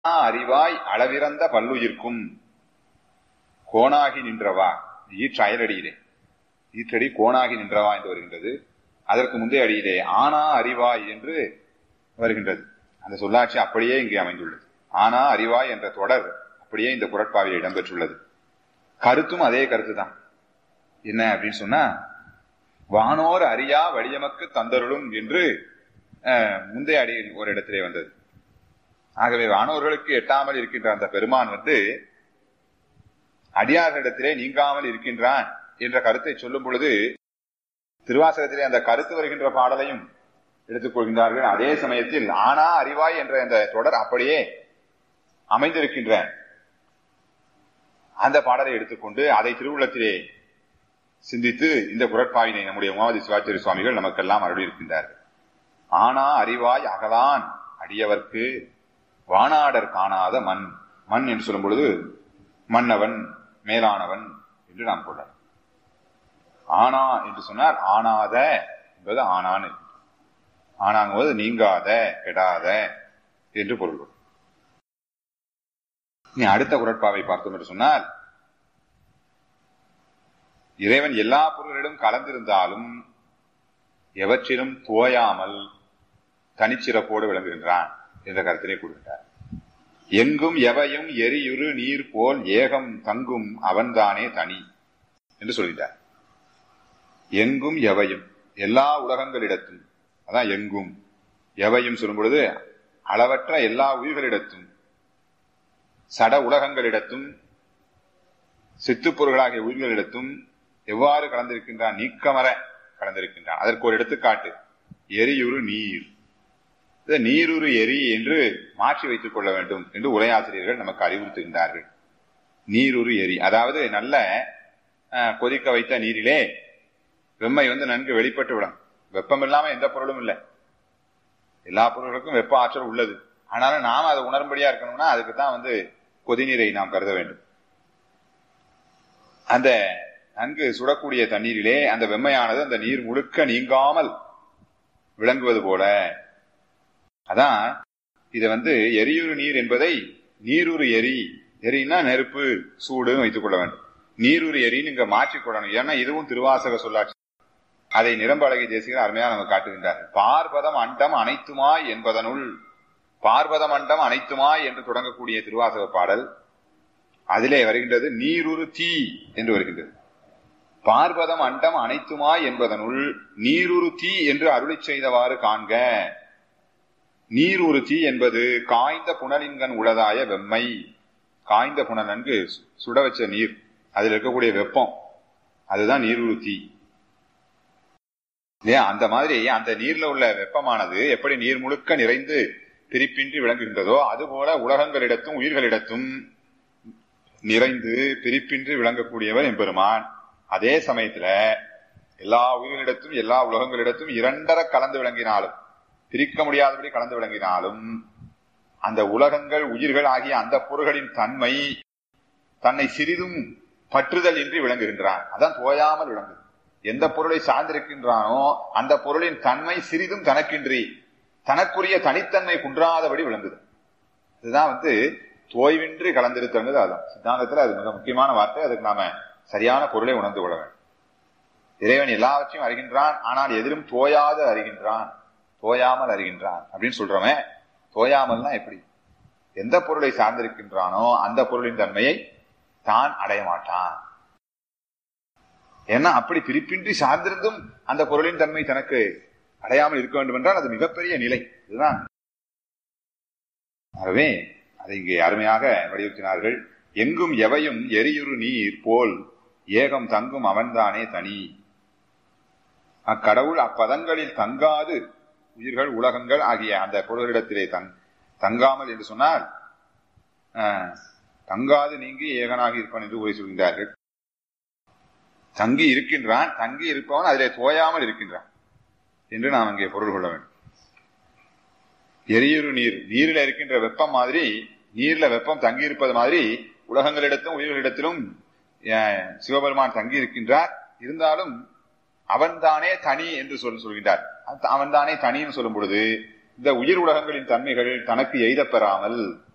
அறிவாய் அளவிறந்த பல்லுயிர்க்கும் கோணாகி நின்றவா ஈற்று அயலடியிலே ஈற்றடி கோணாகி நின்றவா என்று வருகின்றது அதற்கு முந்தைய அடியிலே ஆனா அறிவாய் என்று வருகின்றது அந்த சொல்லாட்சி அப்படியே இங்கே அமைந்துள்ளது ஆனா அறிவாய் என்ற தொடர் அப்படியே இந்த குரட்பாவில் இடம்பெற்றுள்ளது கருத்தும் அதே கருத்து தான் என்ன அப்படின்னு சொன்னா வானோர் அறியா வடியமக்கு தந்தருளும் என்று அஹ், முந்தைய அடியில் ஒரு இடத்திலே வந்தது ஆகவே வானோர்களுக்கு எட்டாமல் இருக்கின்ற அந்த பெருமான் வந்து அடியார்களிடத்திலே நீங்காமல் இருக்கின்றான் என்ற கருத்தை சொல்லும் பொழுது திருவாசகத்திலே அந்த கருத்து வருகின்ற பாடலையும் எடுத்துக்கொள்கின்றார்கள் அதே சமயத்தில் ஆனா அறிவாய் என்ற அந்த தொடர் அப்படியே அமைந்திருக்கின்ற அந்த பாடலை எடுத்துக்கொண்டு அதை திருவுள்ளத்திலே சிந்தித்து இந்த குரட்பாவினை நம்முடைய உமாவதி சிவாச்சாரி சுவாமிகள் நமக்கெல்லாம் அருளியிருக்கின்றார்கள் ஆனா அறிவாய் அகலான் அடியவர்க்கு வானாடர் காணாத மண் மண் என்று சொல்லும் பொழுது மன்னவன் மேலானவன் என்று நாம் கொள்ளலாம் ஆனா என்று சொன்னார் ஆனாத என்பது ஆனான் ஆனாங்கும்போது நீங்காத கெடாத என்று பொருள் கொள்ளும். இனி அடுத்த குரட்பாவை பார்த்தோம் என்று சொன்னால் இறைவன் எல்லா பொருள்களிலும் கலந்திருந்தாலும் எவற்றிலும் தோயாமல் தனிச்சிறப்போடு விளங்குகின்றான் என்ற கருத்தினை கூறுகின்றார் எங்கும் எவையும் எரியுறு நீர் போல் ஏகம் தங்கும் அவன்தானே தனி என்று சொல்கிறார் எங்கும் எவையும் எல்லா உலகங்களிடத்தும் அதான் எங்கும் எவையும் சொல்லும் பொழுது அளவற்ற எல்லா உயிர்களிடத்தும் சட உலகங்களிடத்தும் சித்துப்பொருள்களாகிய உயிர்களிடத்தும் எவ்வாறு கலந்திருக்கின்றான் நீக்கமர கலந்திருக்கின்றான் அதற்கு ஒரு எடுத்துக்காட்டு எரியுறு நீர் இதை நீருறு எரி என்று மாற்றி வைத்துக் கொள்ள வேண்டும் என்று உரையாசிரியர்கள் நமக்கு அறிவுறுத்துகின்றார்கள் நீருறு எரி அதாவது நல்ல அஹ், கொதிக்க வைத்த நீரிலே வெம்மை வந்து நன்கு வெளிப்பட்டு விடும் வெப்பம் இல்லாம எந்த பொருளும் இல்லை எல்லா பொருள்களுக்கும் வெப்ப ஆற்றல் உள்ளது ஆனாலும் நாம அதை உணரும்படியா இருக்கணும்னா அதுக்கு தான் வந்து கொதிநீரை நாம் கருத வேண்டும் அந்த நன்கு சுடக்கூடிய தண்ணீரிலே அந்த வெம்மையானது அந்த நீர் முழுக்க நீங்காமல் விளங்குவது போல அதான் இத வந்து எரியுறு நீர் என்பதை நீருறு எரி எரின்னா நெருப்பு சூடுன்னு வைத்துக் கொள்ள வேண்டும் நீருறு எரின்னு இங்க மாற்றிக்கொள்ளணும் ஏன்னா இதுவும் திருவாசக சொல்லாட்சி அதை நிரம்பழகி தேசிகர் அருமையா நம்ம காட்டுகின்றார் பார்வதம் அண்டம் அனைத்துமாய் என்பதனுள் பார்வதம் அண்டம் அனைத்துமாய் என்று தொடங்கக்கூடிய திருவாசக பாடல் அதிலே வருகின்றது நீருறு தீ என்று வருகின்றது பார்வதம் அண்டம் அனைத்துமாய் என்பதனுள் நீருறு தீ என்று அருளிச் செய்தவாறு காண்க நீருறு தீ என்பது காய்ந்த புனலின்கண் உளதாய வெம்மை காய்ந்த புனல் நன்கு சு- சுட வச்ச நீர் அதில் இருக்கக்கூடிய வெப்பம் அதுதான் நீருறு தீ இல்லையா அந்த மாதிரி அந்த நீர்ல உள்ள வெப்பமானது எப்படி நீர் முழுக்க நிறைந்து பிரிப்பின்றி விளங்குகின்றதோ அதுபோல உலகங்களிடத்தும் உயிர்களிடத்தும் நிறைந்து பிரிப்பின்றி விளங்கக்கூடியவர் எம்பெருமான் அதே சமயத்துல எல்லா உயிர்களிடத்தும் எல்லா உலகங்களிடத்தும் இரண்டர கலந்து விளங்கினாலும் பிரிக்க முடியாதபடி கலந்து விளங்கினாலும் அந்த உலகங்கள் உயிர்கள் ஆகிய அந்த பொருள்களின் தன்மை தன்னை சிறிதும் பற்றுதல் இன்றி விளங்குகின்றான் அதான் தோயாமல் விளங்குது எந்த பொருளை சார்ந்திருக்கின்றானோ அந்த பொருளின் தன்மை சிறிதும் தனக்கின்றி தனக்குரிய தனித்தன்மை குன்றாதபடி விளங்குது இதுதான் வந்து தோய்வின்றி கலந்திருத்தங்கிறது அதுதான் சித்தாந்தத்துல அது மிக முக்கியமான வார்த்தை அதுக்கு நாம சரியான பொருளை உணர்ந்து கொள்ள வேண்டும் இறைவன் எல்லாவற்றையும் அறிகின்றான் ஆனால் எதிலும் தோயாது அறிகின்றான் தோயாமல் அறிகின்றான் அப்படின்னு சொல்றவன் தோயாமல்னா எப்படி எந்த பொருளை சார்ந்திருக்கின்றானோ அந்த பொருளின் தன்மையை தான் அடைய மாட்டான் ஏன்னா அப்படி பிரிப்பின்றி சார்ந்திருந்தும் அந்த பொருளின் தன்மை தனக்கு அடையாமல் இருக்க வேண்டும் என்றால் அது மிகப்பெரிய நிலை இதுதான் ஆகவே அதை இங்கே அருமையாக வலியுறுத்தினார்கள் எங்கும் எவையும் எரியுறு நீர் போல் ஏகம் தங்கும் அவன்தானே தனி அக்கடவுள் அப்பதங்களில் தங்காது உயிர்கள் உலகங்கள் ஆகிய அந்த பொருளிடத்திலே தங் தங்காமல் என்று சொன்னால் ஆஹ், தங்காது நீங்கி ஏகனாக இருப்பான் என்று உரை சொல்கின்றார்கள் தங்கி இருக்கின்றான் தங்கி இருப்பவன் அதிலே தோயாமல் இருக்கின்றான் என்று நாம் அங்கே பொருள் கொள்ள வேண்டும் எரியுறு நீர் நீரில் இருக்கின்ற வெப்பம் மாதிரி நீர்ல வெப்பம் தங்கி இருப்பது மாதிரி உலகங்களிடத்தும் உயிர்களிடத்திலும் அஹ், சிவபெருமான் தங்கி இருக்கின்றார் இருந்தாலும் அவன்தானே தனி என்று சொல் சொல்கின்றார் அந்த அவன்தானே தனின்னு சொல்லும் பொழுது இந்த உயிர் உலகங்களின் தன்மைகள் தனக்கு எய்தப் பெறாமல்